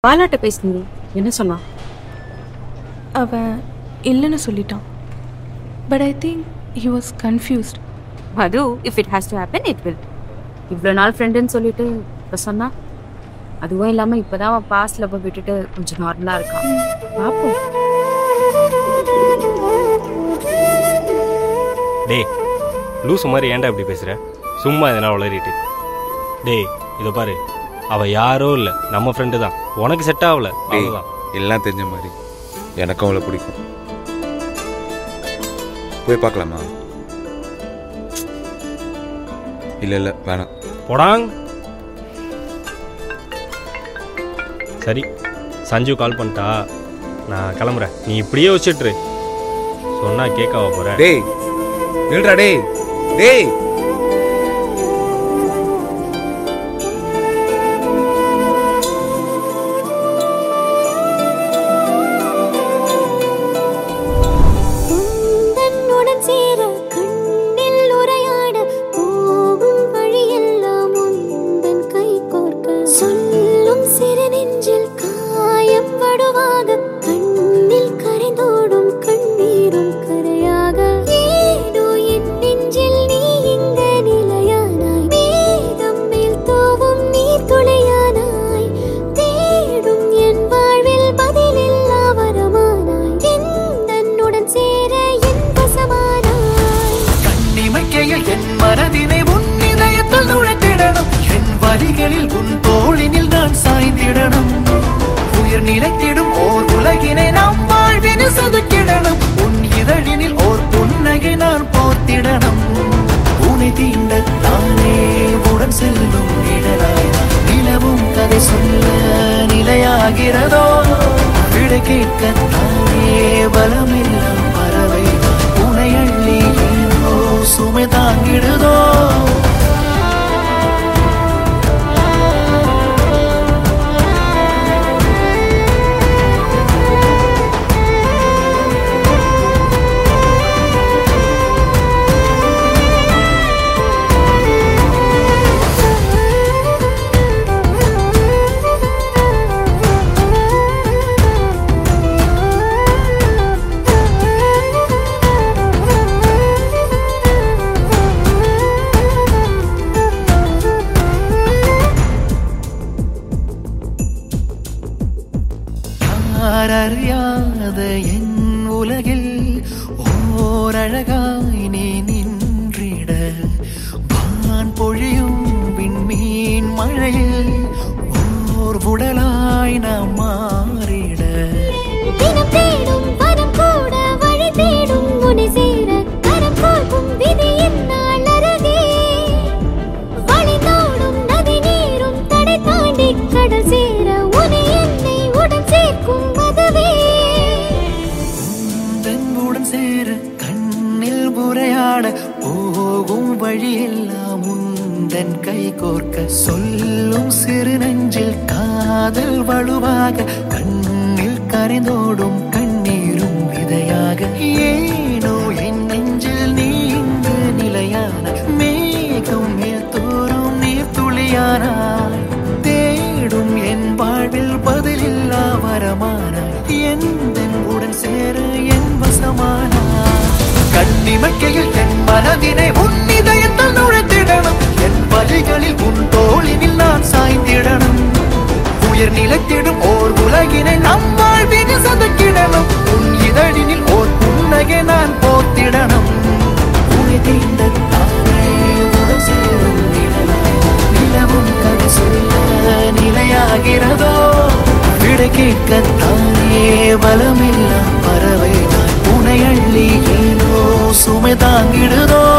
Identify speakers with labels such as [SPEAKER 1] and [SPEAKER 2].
[SPEAKER 1] பாலாட்ட பேசுனீங்க என்ன சொன்னா
[SPEAKER 2] அவன் இல்லைன்னு சொல்லிட்டான் but I think he was confused
[SPEAKER 1] அது if it has to happen it will இவ்வளோ நாள் ஃப்ரெண்டுன்னு சொல்லிட்டு இப்போ சொன்னா அதுவும் இல்லாமல் இப்போதான் அவன் பாஸ்ட் லவ் விட்டுட்டு கொஞ்சம் நார்மலாக இருக்கான் பார்ப்போம்
[SPEAKER 3] டேய் லூசு மாதிரி ஏன்டா இப்படி பேசுற சும்மா எதனா உளறிட்டு டேய் இதை பாரு அவ யாரோ இல்லை நம்ம ஃப்ரெண்டு தான் உனக்கு செட் ஆகல
[SPEAKER 4] டேய்
[SPEAKER 3] அவ்வளோதான்
[SPEAKER 4] எல்லாம் தெரிஞ்ச மாதிரி எனக்கும் அவளை பிடிக்கும் போய் பார்க்கலாமா இல்லை இல்லை வேணாம்
[SPEAKER 3] போடாங் சரி சஞ்சு கால் பண்ணிட்டா நான் கிளம்புறேன் நீ இப்படியே வச்சுட்ரு சொன்னா கேட்கவா போற
[SPEAKER 4] டேய் நில்றா டேய் டேய்
[SPEAKER 5] உந்தன்னுடன் சேர கண்ணில் உரையாட போகும் வழியெல்லாம் உந்தன் கை கோர்க்க சொல்லும் சிறு நெஞ்சில் காயம் வடுவாக கண்ணில் கரைந்தோடும் கண்ணீரும் கரையாக ஏனோ என் நெஞ்சில் நீ இங்க நிலையானாய் மேகம் மேல் தோவும் நீர் துளையானாய் தேடும் என் வாழ்வில் பதிலில்லா வரமானாய் எந்தன்னுடன் சேர என் வசமானாய்
[SPEAKER 6] கண்ணிமைக்கையில் என் மனதினை உன் இதயத்தில் நுழைத்திடணும் என் வரிகளில் உன் தோளினில் நான் சாய்ந்திடணும் உயிர் நிலைத்திடும் ஓர் உலகினை நாம் வாழ்வினில் செதுக்கிடணும் உன் இதழினில் ஓர் புன்னகை நான் போர்த்திடணும் உனை தீண்ட தானே உடன் செல்லும் நிழலாய் நிலவும் கதை சொல்ல நிலையாகிறதோ விடை கேட்க தானே பலமில்லாம் பறவை உனை அள்ளி ஏனோ சுமை தாங்கிடுதோ யார் அறியாத என் உலகில் ஓர் அழகாய் நீ நின்றிட வான் பொழியும் விண்மீன் மழையில் ஓர் உடலாய் நாம் மாறிட
[SPEAKER 5] தினம் தேடும் வரம் கூட வழி தேடும் உன்னை சேர கரம் கோர்க்கும் விதியின் நாள் அருகே வழிந்தோடும் நதி நீரும் தடை தாண்டி கடல் சேர உன்னை என்னை உடன் சேர்க்கும் அதுவே
[SPEAKER 6] உடன் சேர கண்ணில் உரையாட போகும் வழியெல்லாம் உந்தன் கை கோர்க்க சொல்லும் சிறு நெஞ்சில் காதல் வலுவாக கண்ணில் கரைந்தோடும் கண்ணீரும் விதையாக ஏனோ என் நெஞ்சில் நீ இங்கு நிலையான மேகம் மேல் தோறும் நீர் துளியானாய் தேடும் என் வாழ்வில் பதிலில்லா வரமானாய் எந்தன் உடன் சேர என் வசமானாய் கண்ணிமைக்கையில் என் மனதினை உன் இதயத்தில் நுழைத்திடணும் என் வழிகளில் உன் தோளினில் நான் சாய்ந்திடணும் உயிர் நிலைத்திடும் ஓர் உலகினை நம் வாழ்வினில் சதுக்கிடணும் உன் இதழினில் ஓர் புன்னகை நான் போத்திடணும் உனை தீண்ட தானே உடன் சேரும் நிழலாய் நிலவும் கதை சொல்ல நிலையாகிறதோ விடை கேட்கத்தானே பலமில்லா பறவை நான் உனை அள்ளி ஏனோ சுமை தாங்கிடுதோ